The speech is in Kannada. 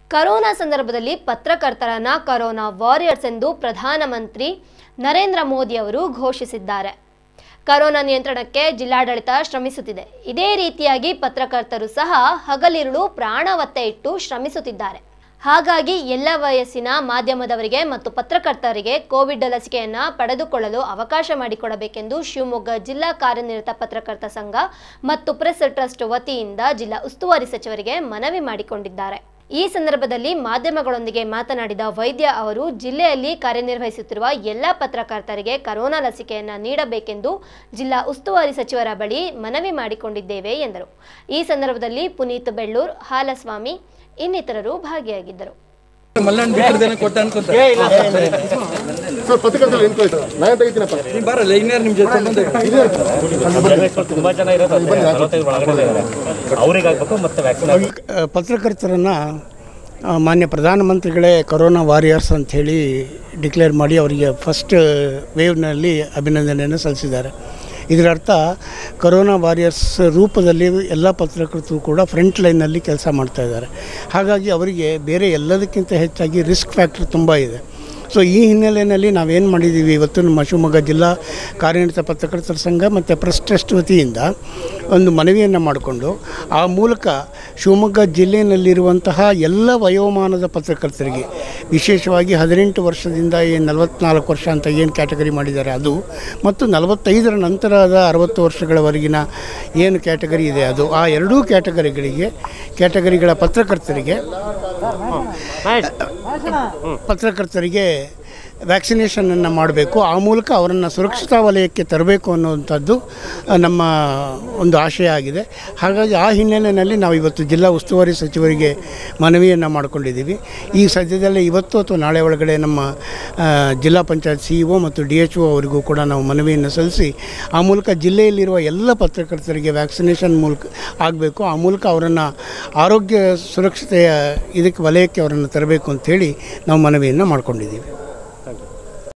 ಕರೋನಾ ಸಂದರ್ಭದಲ್ಲಿ ಪತ್ರಕರ್ತರನ್ನ ಕರೋನಾ ವಾರಿಯರ್ಸ್ ಎಂದು ಪ್ರಧಾನಮಂತ್ರಿ ನರೇಂದ್ರ ಮೋದಿ ಅವರು ಘೋಷಿಸಿದ್ದಾರೆ ಕರೋನಾ ನಿಯಂತ್ರಣಕ್ಕೆ ಜಿಲ್ಲಾಡಳಿತ ಶ್ರಮಿಸುತ್ತಿದೆ ಇದೇ ರೀತಿಯಾಗಿ ಪತ್ರಕರ್ತರು ಸಹ ಹಗಲಿರುಳು ಪ್ರಾಣ ಒತ್ತೆ ಇಟ್ಟು ಶ್ರಮಿಸುತ್ತಿದ್ದಾರೆ ಹಾಗಾಗಿ ಎಲ್ಲ ವಯಸ್ಸಿನ ಮಾಧ್ಯಮದವರಿಗೆ ಮತ್ತು ಪತ್ರಕರ್ತರಿಗೆ ಕೋವಿಡ್ ಲಸಿಕೆಯನ್ನ ಪಡೆದುಕೊಳ್ಳಲು ಅವಕಾಶ ಮಾಡಿಕೊಡಬೇಕೆಂದು ಶಿವಮೊಗ್ಗ ಜಿಲ್ಲಾ ಕಾರ್ಯನಿರತ ಪತ್ರಕರ್ತ ಸಂಘ ಮತ್ತು ಪ್ರೆಸ್ ಟ್ರಸ್ಟ್ ವತಿಯಿಂದ ಜಿಲ್ಲಾ ಉಸ್ತುವಾರಿ ಸಚಿವರಿಗೆ ಮನವಿ ಮಾಡಿಕೊಂಡಿದ್ದಾರೆ ಈ ಸಂದರ್ಭದಲ್ಲಿ ಮಾಧ್ಯಮಗಳೊಂದಿಗೆ ಮಾತನಾಡಿದ ವೈದ್ಯ ಅವರು ಜಿಲ್ಲೆಯಲ್ಲಿ ಕಾರ್ಯನಿರ್ವಹಿಸುತ್ತಿರುವ ಎಲ್ಲ ಪತ್ರಕರ್ತರಿಗೆ ಕರೋನಾ ಲಸಿಕೆಯನ್ನ ನೀಡಬೇಕೆಂದು ಜಿಲ್ಲಾ ಉಸ್ತುವಾರಿ ಸಚಿವರ ಬಳಿ ಮನವಿ ಮಾಡಿಕೊಂಡಿದ್ದೇವೆ ಎಂದರು ಈ ಸಂದರ್ಭದಲ್ಲಿ ಪುನೀತ್ ಬೆಳ್ಳೂರ್ ಹಾಲಸ್ವಾಮಿ ಇನ್ನಿತರರು ಭಾಗಿಯಾಗಿದ್ದರು ಮಲ್ಲಣ್ಣ ಬಿಟ್ಟಿರ್ದೇನೆ ಕೊಟ್ಟ ಅನ್ಕೊಂತ ಸರ್ ಪತ್ರಕರ್ತರು ಏನ್ ಕಳಿಸ್ತಾರೆ ನಾನು ತೆಗಿತೀನಪ್ಪ ನೀವ್ ಬರಲ್ಲ ಇನ್ಯಾರು ನಿಮ್ ಜೊತೆ ಸಂಬಂಧ ಇದೆ? ಜರ್ನಲಿಸ್ಟ್ಗಳು ತುಂಬಾ ಜನ ಇರೋದು ಅಲ್ಲೇ ನಲವತ್ತೈದು ಒಳಗಡೆ ಇದ್ದಾರೆ ಅವ್ರಿಗೆ ಆಗ್ಬೇಕು ಮತ್ತೆ ವ್ಯಾಕ್ಸಿನ್ ಅಹ್, ಪತ್ರಕರ್ತರನ್ನು ಅಹ್, ಮಾನ್ಯ ಪ್ರಧಾನಮಂತ್ರಿಗಳೇ ಕೊರೋನಾ ವಾರಿಯರ್ಸ್ ಅಂಥೇಳಿ ಡಿಕ್ಲೇರ್ ಮಾಡಿ ಅವರಿಗೆ ಫಸ್ಟ್ ವೇವ್ನಲ್ಲಿ ಅಭಿನಂದನೆಯನ್ನು ಸಲ್ಲಿಸಿದ್ದಾರೆ ಇದರರ್ಥ ಕೊರೋನಾ ವಾರಿಯರ್ಸ್ ರೂಪದಲ್ಲಿ ಎಲ್ಲ ಪತ್ರಕರ್ತರು ಕೂಡ ಫ್ರಂಟ್ ಲೈನಲ್ಲಿ ಕೆಲಸ ಮಾಡ್ತಾ ಇದ್ದಾರೆ ಹಾಗಾಗಿ ಅವರಿಗೆ ಬೇರೆ ಎಲ್ಲದಕ್ಕಿಂತ ಹೆಚ್ಚಾಗಿ ರಿಸ್ಕ್ ಫ್ಯಾಕ್ಟರ್ ತುಂಬ ಇದೆ ಸೊ ಈ ಹಿನ್ನೆಲೆಯಲ್ಲಿ ನಾವೇನು ಮಾಡಿದ್ದೀವಿ ಇವತ್ತು ನಮ್ಮ ಶಿವಮೊಗ್ಗ ಜಿಲ್ಲಾ ಕಾರ್ಯನಿರತ ಪತ್ರಕರ್ತರ ಸಂಘ ಮತ್ತು ಪ್ರೆಸ್ ಟ್ರಸ್ಟ್ ವತಿಯಿಂದ ಒಂದು ಮನವಿಯನ್ನು ಮಾಡಿಕೊಂಡು ಆ ಮೂಲಕ ಶಿವಮೊಗ್ಗ ಜಿಲ್ಲೆಯಲ್ಲಿರುವಂತಹ ಎಲ್ಲ ವಯೋಮಾನದ ಪತ್ರಕರ್ತರಿಗೆ ವಿಶೇಷವಾಗಿ ಹದಿನೆಂಟು ವರ್ಷದಿಂದ ಏನು ನಲವತ್ನಾಲ್ಕು ವರ್ಷ ಅಂತ ಏನು ಕ್ಯಾಟಗರಿ ಮಾಡಿದ್ದಾರೆ ಅದು ಮತ್ತು ನಲವತ್ತೈದರ ನಂತರದ ಅರವತ್ತು ವರ್ಷಗಳವರೆಗಿನ ಏನು ಕ್ಯಾಟಗರಿ ಇದೆ ಅದು ಆ ಎರಡೂ ಕ್ಯಾಟಗರಿಗಳಿಗೆ ಕ್ಯಾಟಗರಿಗಳ ಪತ್ರಕರ್ತರಿಗೆ ಪತ್ರಕರ್ತರಿಗೆ ವ್ಯಾಕ್ಸಿನೇಷನನ್ನು ಮಾಡಬೇಕು ಆ ಮೂಲಕ ಅವರನ್ನು ಸುರಕ್ಷಿತಾ ವಲಯಕ್ಕೆ ತರಬೇಕು ಅನ್ನುವಂಥದ್ದು ಆ, ನಮ್ಮ ಒಂದು ಆಶಯ ಆಗಿದೆ ಹಾಗಾಗಿ ಆ ಹಿನ್ನೆಲೆಯಲ್ಲಿ ನಾವು ಇವತ್ತು ಜಿಲ್ಲಾ ಉಸ್ತುವಾರಿ ಸಚಿವರಿಗೆ ಮನವಿಯನ್ನು ಮಾಡಿಕೊಂಡಿದ್ದೀವಿ ಈ ಸದ್ಯದಲ್ಲೇ ಇವತ್ತು ಅಥವಾ ನಾಳೆ ಒಳಗಡೆ ನಮ್ಮ ಆ, ಜಿಲ್ಲಾ ಪಂಚಾಯತ್ ಸಿ ಇ ಒ ಮತ್ತು ಡಿ ಎಚ್ ಒ ಅವರಿಗೂ ಕೂಡ ನಾವು ಮನವಿಯನ್ನು ಸಲ್ಲಿಸಿ ಆ ಮೂಲಕ ಜಿಲ್ಲೆಯಲ್ಲಿರುವ ಎಲ್ಲ ಪತ್ರಕರ್ತರಿಗೆ ವ್ಯಾಕ್ಸಿನೇಷನ್ ಮೂಲಕ ಆಗಬೇಕು ಆ ಮೂಲಕ ಅವರನ್ನು ಆರೋಗ್ಯ ಸುರಕ್ಷತೆಯ ಇದಕ್ಕೆ ವಲಯಕ್ಕೆ ಅವರನ್ನು ತರಬೇಕು ಅಂಥೇಳಿ ನಾವು ಮನವಿಯನ್ನು ಮಾಡಿಕೊಂಡಿದ್ದೀವಿ